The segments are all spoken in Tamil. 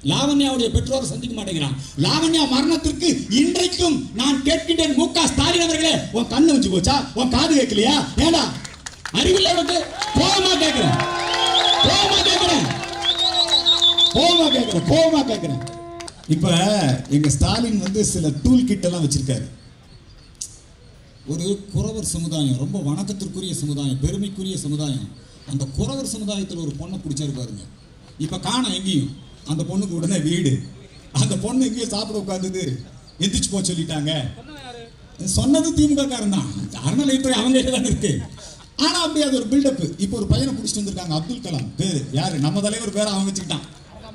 லாவண்யாவுடைய பெற்றோரை சந்திக்க மாட்டேங்கிறான் லாவண்யா மரணத்திற்கு இன்றைக்கும் நான் கேட்கின்றேன் மு க ஸ்டாலின் அவர்களே உன் கண்ணு வச்சு போச்சா உன் காது கேட்கலையா ஏடா அறிவில்லை உனக்கு கோபமா கேட்கிறேன் கோபமா கேட்கிறேன் கோபமா கேட்கிறேன் கோபமா கேட்கிறேன் இப்ப எங்க ஸ்டாலின் வந்து சில டூல் கிட் எல்லாம் வச்சிருக்காரு ஒரு குறவர் சமுதாயம் ரொம்ப வணக்கத்திற்குரிய சமுதாயம் பெருமைக்குரிய சமுதாயம் அந்த குறவர் சமுதாயத்தில் ஒரு பொண்ணை பிடிச்சாரு பாருங்க இப்ப காணோம் எங்கேயும் அந்த பொண்ணுக்கு உடனே வீடு அந்த பொண்ணு எங்கேயும் சாப்பிட உட்காந்துது எந்திரிச்சு போக சொல்லிட்டாங்க சொன்னது திமுக காரன் தான் அறநிலையத்துறை அவங்க கையில தான் இருக்கு ஆனா அப்படி அது ஒரு பில்டப் இப்போ ஒரு பையனை பிடிச்சிட்டு வந்திருக்காங்க அப்துல் கலாம் பேரு யாரு நம்ம தலைவர் பேரை அவன் வச்சுக்கிட்டான்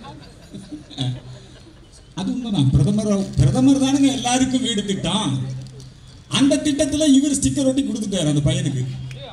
அது உண்மைதான் பிரதமர் பிரதமர் தானுங்க எல்லாருக்கும் வீடு திட்டம் அந்த திட்டத்துல இவர் ஸ்டிக்கர் ஒட்டி கொடுத்துட்டாரு அந்த பையனுக்கு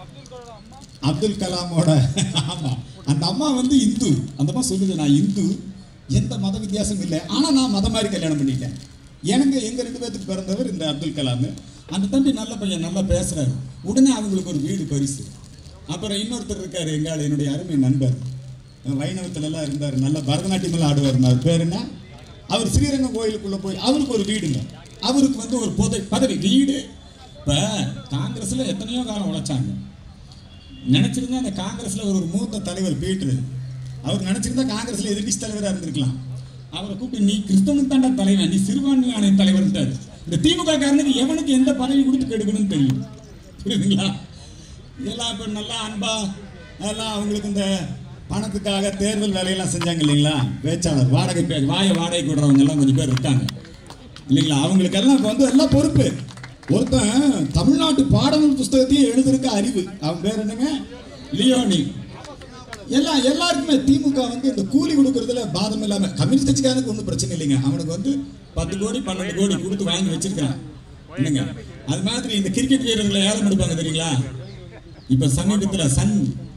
அப்துல் கலாமோட ஆமா அந்த அம்மா வந்து இந்து அந்த அம்மா சொல்லுது நான் இந்து எந்த மத வித்தியாசமும் இல்லை ஆனா நான் மத மாதிரி கல்யாணம் பண்ணிட்டேன் எனக்கு எங்க ரெண்டு பேத்துக்கு பிறந்தவர் இந்த அப்துல் கலாம் அந்த தம்பி நல்ல பையன் நல்லா பேசுறாரு உடனே அவங்களுக்கு ஒரு வீடு பரிசு அப்புறம் இன்னொருத்தர் இருக்காரு எங்கால என்னுடைய அருமை நண்பர் வைணவத்துல எல்லாம் இருந்தார் நல்ல பரதநாட்டியம் எல்லாம் ஆடுவார் அவர் பேர் என்ன அவர் ஸ்ரீரங்கம் கோயிலுக்குள்ள போய் அவருக்கு ஒரு வீடுங்க அவருக்கு வந்து ஒரு பொதை பதவி வீடு இப்ப காங்கிரஸ்ல எத்தனையோ காலம் உழைச்சாங்க நினைச்சிருந்தா அந்த காங்கிரஸ்ல ஒரு ஒரு மூத்த தலைவர் பீட்டர் அவர் நினைச்சிருந்தா காங்கிரஸ்ல எதிர்க்கட்சி தலைவரா இருந்திருக்கலாம் அவரை கூப்பிட்டு நீ கிறிஸ்தவனுக்கு தாண்டா தலைவன் நீ சிறுபான்மை ஆணைய தலைவர் இந்த திமுக காரனுக்கு எவனுக்கு எந்த பதவி கொடுத்து கெடுக்கணும்னு தெரியும் புரியுதுங்களா இதெல்லாம் இப்ப நல்லா அன்பா அதெல்லாம் அவங்களுக்கு இந்த பணத்துக்காக தேர்தல் வேலையெல்லாம் செஞ்சாங்க இல்லைங்களா பேச்சாளர் வாடகை பே வாய வாடகை விடுறவங்க எல்லாம் கொஞ்சம் பேர் இருக்காங்க இல்லைங்களா அவங்களுக்கெல்லாம் இப்ப வந்து எல்லாம் பொறுப்பு ஒருத்தன் தமிழ்நாட்டு பாடநூல் புஸ்தகத்தையே எழுதிருக்க அறிவு அவன் பேர் என்னங்க லியோனி எல்லாம் எல்லாருக்குமே திமுக வந்து இந்த கூலி கொடுக்கறதுல பாதம் இல்லாம கம்யூனிஸ்ட் கட்சிக்காரனுக்கு ஒன்றும் பிரச்சனை இல்லைங்க அவனுக்கு வந்து பத்து கோடி பன்னெண்டு கோடி கொடுத்து வாங்கி வச்சிருக்கான் என்னங்க அது மாதிரி இந்த கிரிக்கெட் வீரர்களை ஏலம் எடுப்பாங்க தெரியுங்களா இப்ப சமீபத்துல சன்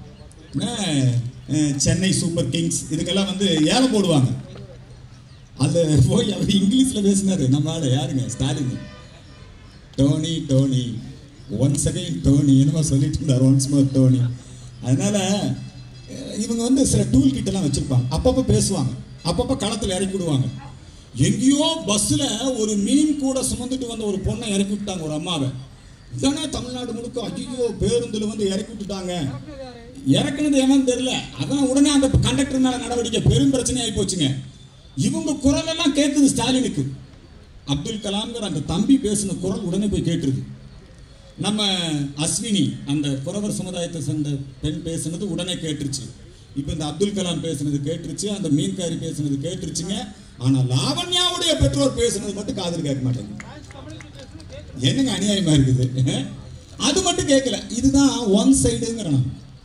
அஹ், அஹ், சென்னை சூப்பர் கிங்ஸ் இதுக்கெல்லாம் வந்து ஏலம் போடுவாங்க அது போய் அவர் இங்கிலீஷ்ல பேசினாரு நம்ம ஆளு யாருங்க ஸ்டாலின் டோனி டோனி ஒன்ஸ் அகைன் டோனி என்னமோ சொல்லிட்டு இருந்தார் ஒன்ஸ் மோர் டோனி அதனால அஹ், இவங்க வந்து சில டூல் கிட்ட எல்லாம் வச்சிருப்பாங்க அப்பப்போ பேசுவாங்க அப்பப்போ களத்தில் இறக்கி விடுவாங்க எங்கேயோ பஸ்ஸில் ஒரு மீன் கூட சுமந்துட்டு வந்த ஒரு பொண்ணை இறக்கி விட்டாங்க ஒரு அம்மாவை இதானே தமிழ்நாடு முழுக்க ஐயோ பேருந்துல வந்து இறக்கி விட்டுட்டாங்க இறக்குனது என்னன்னு தெரியல அதான் உடனே அந்த கண்டக்டர் மேல நடவடிக்கை பெரும் பிரச்சனை ஆகி போச்சுங்க இவங்க குரல் எல்லாம் கேட்குது ஸ்டாலினுக்கு அப்துல் கலாம்ங்கிற அந்த தம்பி பேசின குரல் உடனே போய் கேட்டுருது நம்ம அஸ்வினி அந்த குறவர் சமுதாயத்தை சேர்ந்த பெண் பேசுனது உடனே கேட்டுருச்சு இப்போ இந்த அப்துல் கலாம் பேசுனது கேட்டுருச்சு அந்த மீன்காரி பேசுனது கேட்டுருச்சுங்க ஆனா லாவண்யாவுடைய பெற்றோர் பேசுனது மட்டும் காதுல கேட்க மாட்டேங்குது என்னங்க அநியாயமா இருக்குது அது மட்டும் கேட்கல இதுதான் ஒன் சைடுங்கிறேன்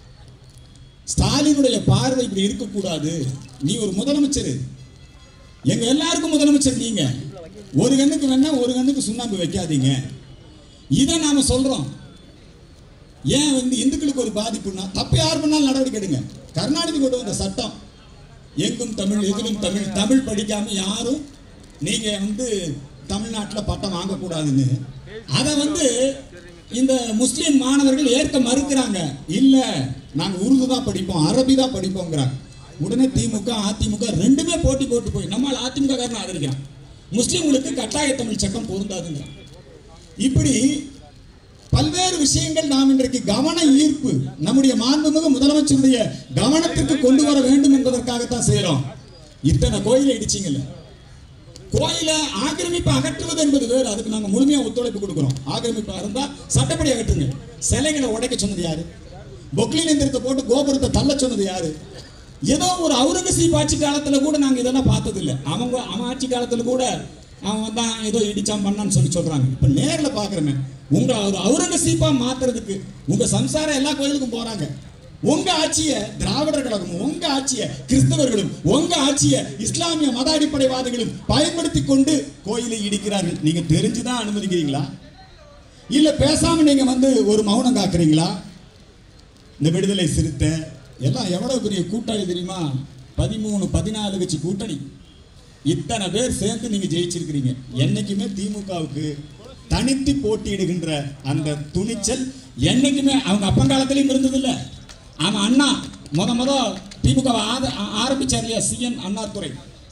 ஸ்டாலினுடைய பார்வை இப்படி இருக்கக்கூடாது நீ ஒரு முதலமைச்சர் எங்க எல்லாருக்கும் முதலமைச்சர் நீங்க ஒரு கண்ணுக்கு வேணா ஒரு கண்ணுக்கு சுண்ணாம்பு வைக்காதீங்க இதை நாம சொல்றோம் ஏன் வந்து இந்துக்களுக்கு ஒரு பாதிப்புனா தப்பு யார் பண்ணாலும் நடவடிக்கை எடுங்க கருணாநிதி கொண்டு வந்த சட்டம் எங்கும் தமிழ் எதிலும் தமிழ் தமிழ் படிக்காம யாரும் நீங்க வந்து தமிழ்நாட்டில் பட்டம் வாங்கக்கூடாதுன்னு அதை வந்து இந்த முஸ்லிம் மாணவர்கள் ஏற்க மறுக்கிறாங்க இல்ல நாங்க உருது தான் படிப்போம் அரபி தான் படிப்போங்கிறாங்க உடனே திமுக அதிமுக ரெண்டுமே போட்டி போட்டு போய் நம்மால் அதிமுக காரன் ஆதரிக்கிறான் முஸ்லிம்களுக்கு கட்டாய தமிழ் சட்டம் பொருந்தாதுங்கிறான் இப்படி பல்வேறு விஷயங்கள் நாம் இன்றைக்கு கவன ஈர்ப்பு நம்முடைய மாண்புமிகு முதலமைச்சருடைய கவனத்திற்கு கொண்டு வர வேண்டும் என்பதற்காகத்தான் செய்யறோம் இத்தனை கோயிலை இடிச்சீங்கல்ல கோயிலை ஆக்கிரமிப்பு அகற்றுவது என்பது வேறு அதுக்கு நாங்க முழுமையா ஒத்துழைப்பு கொடுக்கிறோம் ஆக்கிரமிப்பு இருந்தா சட்டப்படி அகற்றுங்க சிலைகளை உடைக்க சொன்னது யாரு பொக்லின் எந்திரத்தை போட்டு கோபுரத்தை தள்ள சொன்னது யாரு ஏதோ ஒரு அவுரங்கசீப் ஆட்சி காலத்துல கூட நாங்க இதெல்லாம் பார்த்தது இல்ல அவங்க அவன் ஆட்சி காலத்துல கூட அவன் வந்தான் ஏதோ இடிச்சான் பண்ணான்னு சொல்லி சொல்றாங்க இப்ப நேர்ல பாக்குறமே உங்க ஒரு அவுரங்கசீப்பா மாத்துறதுக்கு உங்க சம்சாரம் எல்லா கோயிலுக்கும் போறாங்க உங்க ஆட்சிய திராவிடர் கழகமும் உங்க ஆட்சிய கிறிஸ்தவர்களும் உங்க ஆட்சிய இஸ்லாமிய மத அடிப்படைவாதிகளும் பயன்படுத்தி கொண்டு கோயிலை இடிக்கிறார்கள் நீங்க தெரிஞ்சுதான் அனுமதிக்கிறீங்களா இல்ல பேசாம நீங்க வந்து ஒரு மௌனம் காக்குறீங்களா இந்த விடுதலை சிறுத்தை எல்லாம் எவ்வளவு பெரிய கூட்டாளி தெரியுமா பதிமூணு பதினாலு கட்சி கூட்டணி இத்தனை பேர் சேர்ந்து நீங்க ஜெயிச்சிருக்கிறீங்க என்னைக்குமே திமுகவுக்கு தனித்து போட்டியிடுகின்ற அந்த துணிச்சல் என்னைக்குமே அவங்க அப்பங்காலத்திலையும் இருந்தது இல்ல அவன் அண்ணா முத முத திமுக ஆரம்பிச்சார் இல்லையா சிஎன் அண்ணாதுரை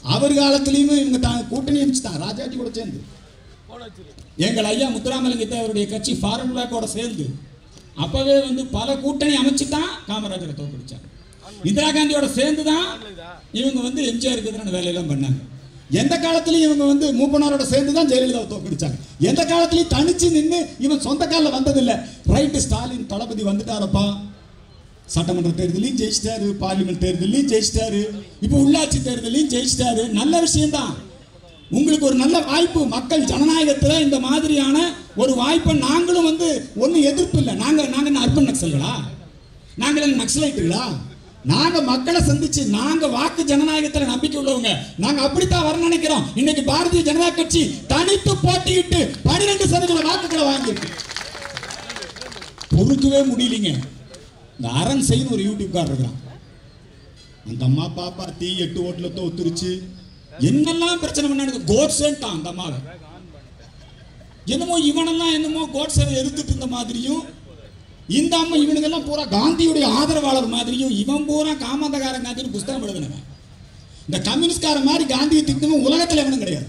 அவர் காலத்திலயுமே இவங்க தான் கூட்டணி அமைச்சுட்டாங்க ராஜாஜி கூட சேர்ந்து எங்கள் ஐயா முத்துராமலிங்கத்தை அவருடைய கட்சி ஃபாரன் பிளாக்கோட சேர்ந்து அப்பவே வந்து பல கூட்டணி அமைச்சு தான் காமராஜரை தோற்கடிச்சாங்க இந்திரா காந்தியோட சேர்ந்து தான் இவங்க வந்து எம்ஜிஆருக்கு எதிரான வேலையெல்லாம் பண்ணாங்க எந்த காலத்துலயும் இவங்க வந்து மூப்பனாரோட சேர்ந்து தான் ஜெயலலிதாவை தோற்கடிச்சாங்க எந்த காலத்துலயும் தனிச்சு நின்று இவன் சொந்த காலில் வந்ததில்லை ரைட்டு ஸ்டாலின் தளபதி வந்துட்டாரப்பா சட்டமன்ற தேர்தலையும் ஜெயிச்சிட்டாரு பார்லிமெண்ட் தேர்தலையும் ஜெயிச்சிட்டாரு இப்போ உள்ளாட்சி தேர்தலையும் ஜெயிச்சிட்டாரு நல்ல விஷயம்தான் உங்களுக்கு ஒரு நல்ல வாய்ப்பு மக்கள் ஜனநாயகத்தில் இந்த மாதிரியான ஒரு வாய்ப்பை நாங்களும் வந்து ஒன்றும் எதிர்ப்பு இல்லை நாங்கள் நாங்கள் என்ன அர்பன் நக்சல்களா நாங்கள் என்ன நக்சலைட்டுகளா நாங்க மக்களை சந்திச்சு நாங்க வாக்கு ஜனநாயகத்துல நம்பிக்கை உள்ளவங்க நாங்க அப்படித்தான் வர நினைக்கிறோம் இன்னைக்கு பாரதிய ஜனதா கட்சி தனித்து போட்டியிட்டு பனிரெண்டு சதவீத வாக்குகளை வாங்கியிருக்கு பொறுக்கவே முடியலீங்க இந்த அரண் செய்து ஒரு யூடியூப்கார் இருக்கான் அந்த அம்மா பாப்பா தீ எட்டு ஓட்டுல தோத்துருச்சு என்னெல்லாம் பிரச்சனை பண்ணானுங்க கோட்ஸேன்ட்டான் அந்த அம்மாவை என்னமோ இவனெல்லாம் என்னமோ கோட்ஸை எதிர்த்துட்டு இருந்த மாதிரியும் இந்த அம்மா இவனுங்கெல்லாம் பூரா காந்தியுடைய ஆதரவாளர் மாதிரியும் இவன் பூரா காமந்தகாரன் காந்தின்னு புஸ்தகம் எழுதுனவன் இந்த மாதிரி காந்தியை திட்டமும் உலகத்தில் எவனும் கிடையாது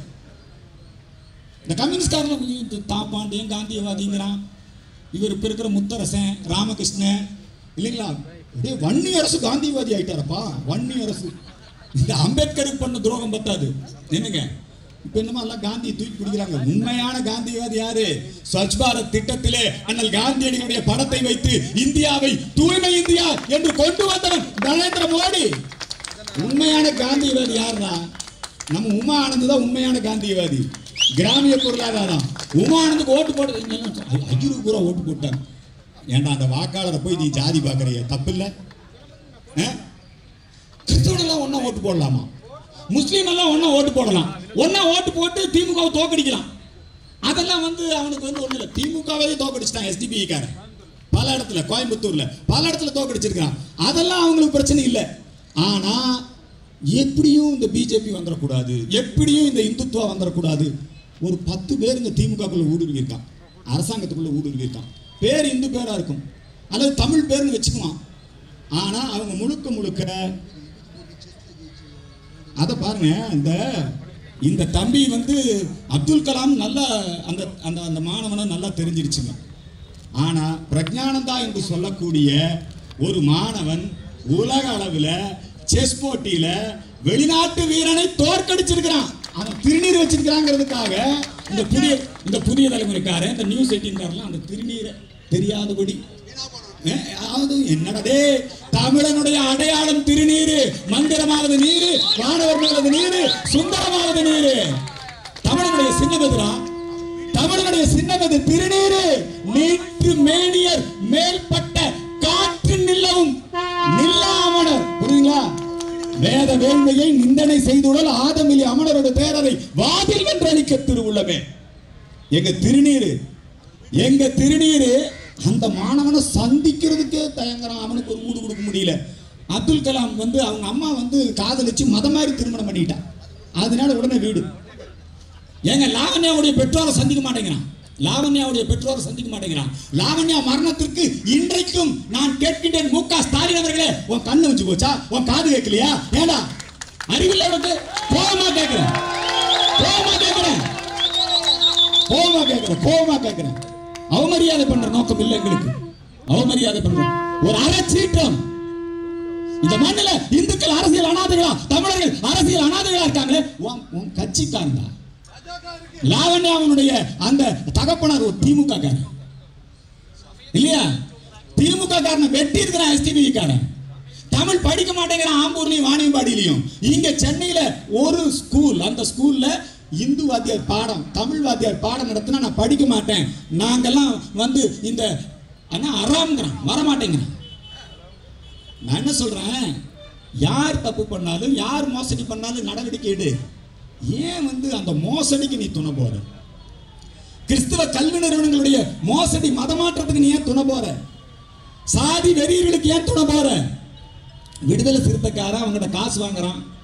இந்த கம்யூனிஸ்ட்காரன் தாப்பாண்டியன் காந்தியவாதிங்கிறான் இவர் இப்போ இருக்கிற முத்தரசன் ராமகிருஷ்ணன் இல்லைங்களா அப்படியே வன்னி அரசு காந்தியவாதி ஆயிட்டாரப்பா வன்னி அரசு இந்த அம்பேத்கருக்கு பண்ண துரோகம் பத்தாது என்னங்க இப்ப என்னமா எல்லாம் காந்தியை தூக்கி பிடிக்கிறாங்க உண்மையான காந்தியவாதி யாரு ஸ்வச் பாரத் திட்டத்திலே அண்ணல் காந்தியடிகளுடைய படத்தை வைத்து இந்தியாவை தூய்மை இந்தியா என்று கொண்டு வந்தவன் நரேந்திர மோடி உண்மையான காந்தியவாதி யாருடா நம்ம உமா ஆனந்த் தான் உண்மையான காந்தியவாதி கிராமிய பொருளாதாரம் உமா ஆனந்துக்கு ஓட்டு போட்டு ஐயரு பூரா ஓட்டு போட்டாங்க ஏன்டா அந்த வாக்காளரை போய் நீ ஜாதி பார்க்கறிய தப்பு இல்லை கிறிஸ்தவனெல்லாம் ஒன்றா ஓட்டு போடலாமா முஸ்லீம் எல்லாம் ஒன்றா ஓட்டு போடலாம் ஒன்றா ஓட்டு போட்டு திமுகவை தோக்கடிக்கலாம் அதெல்லாம் வந்து அவனுக்கு வந்து ஒன்றும் இல்லை திமுகவே தோக்கடிச்சிட்டான் எஸ்டிபிக்காரன் பல இடத்துல கோயம்புத்தூர்ல பல இடத்துல தோக்கடிச்சிருக்கான் அதெல்லாம் அவங்களுக்கு பிரச்சனை இல்லை ஆனா எப்படியும் இந்த பிஜேபி வந்துடக்கூடாது எப்படியும் இந்த இந்துத்துவா வந்துடக்கூடாது ஒரு பத்து பேர் இந்த திமுகக்குள்ள ஊடுருவி இருக்கான் அரசாங்கத்துக்குள்ள ஊடுருவி இருக்கான் பேர் இந்து பேரா இருக்கும் அல்லது தமிழ் பேர்னு வச்சுக்குவான் ஆனா அவங்க முழுக்க முழுக்க அதை பாருங்க இந்த இந்த தம்பி வந்து அப்துல் கலாம் நல்லா அந்த அந்த அந்த மாணவனை நல்லா தெரிஞ்சிருச்சுங்க ஆனா பிரஜானந்தா என்று சொல்லக்கூடிய ஒரு மாணவன் உலக அளவில் செஸ் போட்டியில வெளிநாட்டு வீரனை தோற்கடிச்சிருக்கிறான் அவன் திருநீர் வச்சிருக்கிறாங்கிறதுக்காக இந்த புதிய இந்த புதிய தலைமுறைக்காரன் இந்த நியூஸ் எயிட்டீன்காரெல்லாம் அந்த திருநீரை தெரியாதபடி அஹ், அதாவது என்னடதே தமிழனுடைய அடையாளம் திருநீரு மந்திரமாவது நீரு வானவர்களது நீரு சுந்தரமாவது நீரு தமிழனுடைய சின்னமெதுரா தமிழனுடைய சின்னமெது திருநீரு நீற்று மேனியர் மேல்பட்ட காற்று நில்லவும் நில்லாமணர் புரியுங்களா வேத வேண்மையை நிந்தனை செய்துடல் ஆதமிலி அமரரோட பேரரை வாதில் வென்றளிக்க திருவுள்ளமே எங்க திருநீரு எங்க திருநீரு அந்த மாணவனை சந்திக்கிறதுக்கே தயங்குறான் அவனுக்கு ஒரு ஊடு கொடுக்க முடியல அப்துல் கலாம் வந்து அவங்க அம்மா வந்து காதலிச்சு மத மாதிரி திருமணம் பண்ணிட்டான் அதனால உடனே வீடு ஏங்க லாவண்யாவுடைய பெற்றோரை சந்திக்க மாட்டேங்கிறான் லாவண்யாவுடைய பெற்றோரை சந்திக்க மாட்டேங்கிறான் லாவண்யா மரணத்திற்கு இன்றைக்கும் நான் கேட்கின்றேன் மு க ஸ்டாலின் அவர்களே உன் கண்ணு வச்சு போச்சா உன் காது கேட்கலையா ஏடா அறிவில்லை உனக்கு கோவமா கேட்கிறேன் கோவமா கேட்கிறேன் கோவமா கேட்கிறேன் கோவமா கேட்கிறேன் அவமரியாதை பண்ற நோக்கம் இல்லை எங்களுக்கு அவமரியாதை பண்றோம் ஒரு அறச்சீற்றம் இந்த மண்ணுல இந்துக்கள் அரசியல் அனாதைகளா தமிழர்கள் அரசியல் அனாதைகளா இருக்காங்களே உன் உன் கட்சிக்காரங்க லாவண்யாவனுடைய அந்த தகப்பனார் ஒரு திமுக காரன் இல்லையா திமுக காரனை வெட்டி இருக்கிறான் எஸ்டிபி காரன் தமிழ் படிக்க மாட்டேங்கிறான் ஆம்பூர்லயும் வாணியம்பாடியிலையும் இங்க சென்னையில ஒரு ஸ்கூல் அந்த ஸ்கூல்ல இந்து வாத்தியார் பாடம் தமிழ் வாத்தியார் பாடம் நடத்தினா நான் படிக்க மாட்டேன் நாங்கெல்லாம் வந்து இந்த ஆனா அறாம்ங்கிறான் வரமாட்டேங்கிறான் நான் என்ன சொல்றேன் யார் தப்பு பண்ணாலும் யார் மோசடி பண்ணாலும் நடவடிக்கை எடு ஏன் வந்து அந்த மோசடிக்கு நீ துணை போற கிறிஸ்துவ கல்வி நிறுவனங்களுடைய மோசடி மதமாற்றத்துக்கு நீ ஏன் துணை போற சாதி வெறியர்களுக்கு ஏன் துணை போற விடுதலை சிறுத்தைக்காரன் அவங்ககிட்ட காசு வாங்குறான்